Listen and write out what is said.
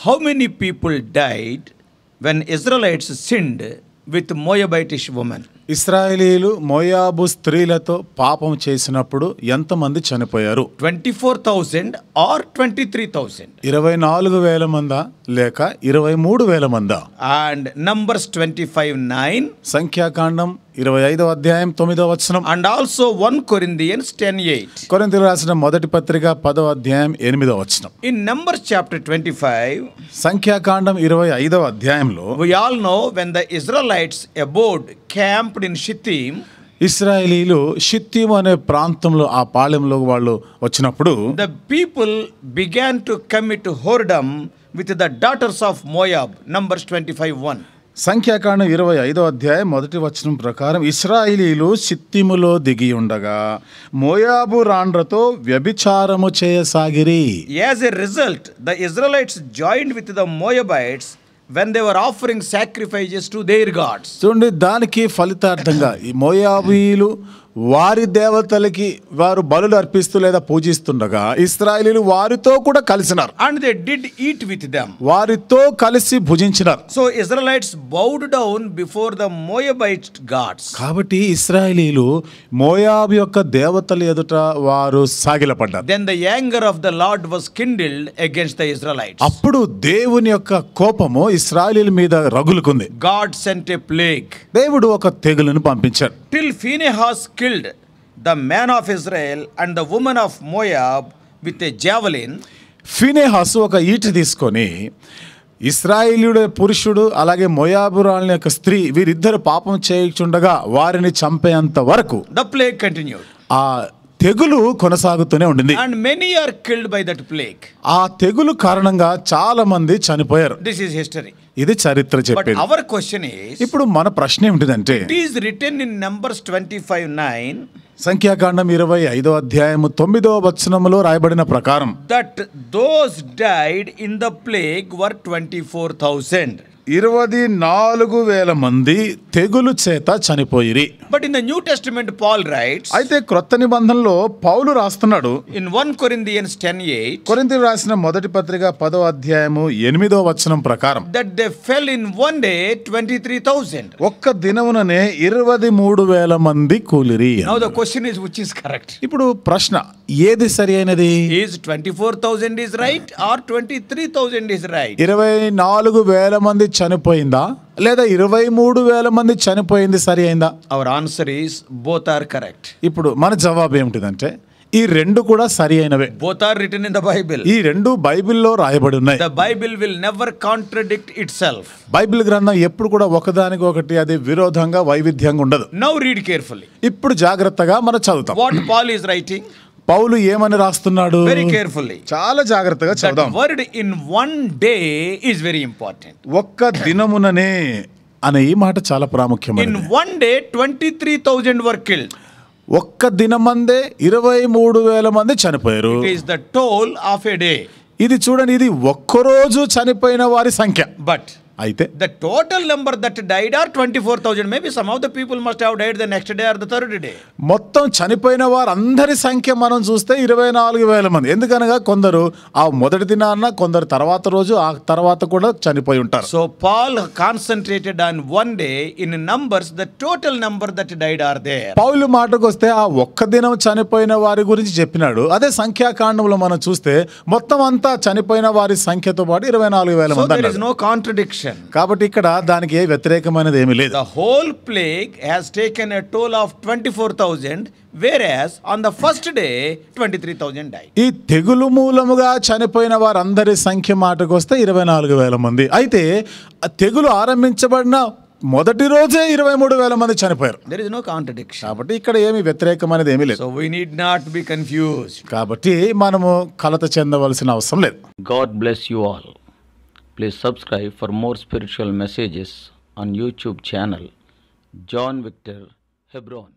how many people died when Israelites sinned with Moabitish woman? ఇస్రాయేలీలు మోయాబు స్త్రీలతో పాపం చేసినప్పుడు ఎంతమంది చనిపోయారు 24,000 or 23,000? ఇరవై నాలుగు వేల మందా లేక ఇరవై మూడు వేల మందా And Numbers 25 9 సంఖ్యాకాండం ఇరవై ఐదవ అధ్యాయం తొమ్మిదవ వచనం and also 1 Corinthians 10 8. కొరింథీయులు రాసిన మొదటి పత్రిక పదవ అధ్యాయం ఎనిమిదవ వచనం In Numbers chapter 25, సంఖ్యాకాండం ఇరవై ఐదవ అధ్యాయంలో we all know when the Israelites abode camped in Shittim, ఇస్రాయేలీలు షిత్తీము అనే ప్రాంతంలో ఆ పాళెంలో వాళ్ళు వచ్చినప్పుడు the people began to commit whoredom with the daughters of Moab. Numbers 25 1. సంఖ్యాకాండం ఇరవై ఐదో అధ్యాయం మొదటి వచనం ప్రకారం ఇస్రాయిలీలు సిత్తిములో దిగి ఉండగా మోయాబు రాండ్రతో వ్యభిచారము చేయసాగిరి As a result, the Israelites joined with the Moabites when they were offering sacrifices to their gods. చూడండి దానికి ఫలితార్థంగా ఈ మోయాబీలు వారి దేవతలకి వారు బలులు అర్పిస్తూ లేదా పూజిస్తుండగా ఇస్రాయిలీలు వారితో కూడా కలిసినారు And they did eat with them. వారితో కలిసి భుజించినారు So Israelites bowed down before the Moabite gods. కాబట్టి ఇస్రాయేలీలు మోయాబు యొక్క దేవతల ఎదుట వారు సాగిలపడ్డారు Then the anger of the Lord was kindled against the Israelites. అప్పుడు దేవుని యొక్క కోపము ఇస్రాయేలీల మీద రగులుకుంది God sent a plague దేవుడు ఒక తెగులను పంపించాడు till Phinehas killed the man of Israel and the woman of Moab with a javelin. Phinehas ఒక ఈట తీసుకొని ఇస్రాయేలీయుడు పురుషుడు అలాగే మొయాబురాల యొక్క స్త్రీ వీరిద్దరు పాపం చేయుచుండగా వారిని చంపేంత వరకు The plague continued. ఆ తెగులు కొనసాగుతూనే ఉండింది And many are killed by that plague. ఆ తెగులు కారణంగా చాలా మంది చనిపోయారు This is history. ఇది చరిత్ర But చెప్పేది our question is ఇప్పుడు మన ప్రశ్న ఏమిటిదంటే it is written in Numbers 25 9 సంఖ్యాకాండం ఇరవై ఐదో అధ్యాయము తొమ్మిదో వచనములో రాయబడిన ప్రకారం that those died in the plague were 24,000. ఇరవై నాలుగు వేల మంది తెగులు చేత చనిపోయిరి But in the New Testament, Paul writes అయితే క్రొత్త నిబంధనలో పౌలు రాస్తున్నాడు in 1 Corinthians 10 8 కొరింథీయులు రాసిన మొదటి పత్రిక పదో అధ్యాయము ఎనిమిదో వచనం ప్రకారం that they fell in one day 23,000. ఒక్క దినముననే ఇరవై మూడు వేల మంది కూలిరి Now the question is which is correct? ఇప్పుడు ప్రశ్న ఏది సరి అయినది Is 24,000 is right or 23,000 is right? ఇరవై నాలుగు వేల మంది చనిపోయిందా లేదా ఇరవై మూడు వేల మంది చనిపోయింది సరి అయిందా Our answer is both are correct. ఇప్పుడు మన జవాబు ఏమిటిదంటే ఈ రెండు కూడా సరి అయినవే Both are written in the Bible. ఈ రెండు బైబిల్లో రాయబడి ఉన్నాయి The Bible will never contradict itself. Bible గ్రంథం ఎప్పుడు కూడా ఒకదానికి ఒకటి అది విరోధంగా వైవిధ్యంగా ఉండదు Now read carefully. ఇప్పుడు జాగ్రత్తగా మనం చదువుతాం What Paul is writing, పౌలు ఏమని రాస్తున్నాడు very carefully. చాలా జాగ్రత్తగా That చదువుదాం word in one day is very important. ఒక్క దినముననే అనే ఈ మాట చాలా In ప్రాముఖ్యమైనది one day, 23,000 were killed. ఒక్క దినమందే ఇరవై మూడు వేల మంది చనిపోయారు It is the toll of a day. ఇది చూడండి ఇది ఒక్కరోజు చనిపోయిన వారి సంఖ్య But అయితే the total number that died are 24,000. Maybe some of the people must have died the next day or the third day. మొత్తం చనిపోయిన వారందరి సంఖ్య మనం చూస్తే ఇరవై నాలుగు వేల మంది ఎందుకనగా కొందరు ఆ మొదటి దినాన్న కొందరు తర్వాత రోజు ఆ తర్వాత కూడా చనిపోయి ఉంటారు So Paul concentrated on one day. In numbers, the total number that died are there. పౌలు మాటకు వస్తే ఆ ఒక్క దినం చనిపోయిన వారి గురించి చెప్పినాడు అదే సంఖ్యాకాండంలో మనం చూస్తే మొత్తం అంతా చనిపోయిన వారి సంఖ్యతో పాటు ఇరవై నాలుగు వేల So మంది there is అన్నాడు. no contradiction. కాబట్టి ఇక్కడ దానికి ఏ వ్యతిరేకమైనది ఏమీ లేదు The whole plague has taken a toll of 24,000, whereas on the first day, 23,000 died. ఈ తెగులు మూలముగా చనిపోయిన వారందరి సంఖ్య మాటకు వస్తే ఇరవై నాలుగు వేల మంది అయితే ఆ తెగులు ఆరంభించబడిన మొదటి రోజే ఇరవై మూడు వేల మంది చనిపోయారు There is no contradiction. కాబట్టి ఇక్కడ ఏమి వ్యతిరేకమైనది ఏమీ లేదు So we need not be confused. కాబట్టి మనము కలత చెందవలసిన అవసరం లేదు God bless you all. Please subscribe for more spiritual messages on YouTube channel John Victor Hebron.